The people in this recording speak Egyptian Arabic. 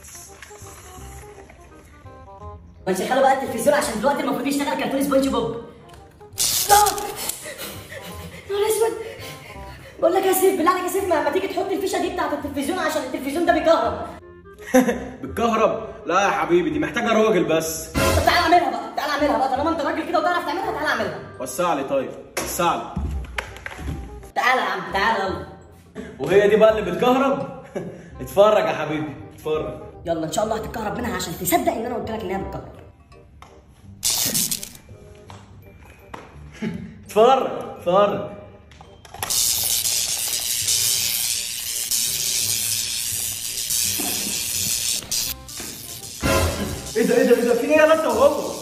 ما نشغله بقى التلفزيون عشان دلوقتي المفروض يشتغل كرتون سبونج بوب لا نهار اسود بقول لك يا سيف بالله عليك يا سيف ما, ما تيجي تحط الفيشه دي بتاعت التلفزيون عشان التلفزيون ده بيكهرب بالكهرب لا يا حبيبي دي محتاجه راجل بس طب تعالى اعملها بقى تعالى اعملها بقى طالما انت راجل كده وتعرف تعملها تعالى اعملها وسع لي طيب وسع لي تعالى يا عم تعالى يلا وهي دي بقى اللي بتكهرب اتفرج يا حبيبي اتفرج يلا ان شاء الله هتتكهرب منها عشان تصدق ان انا قلت لك ان هي بتكهرب اتفرج اتفرج ايه ده ايه ده ايه ده في ايه يا انت وهو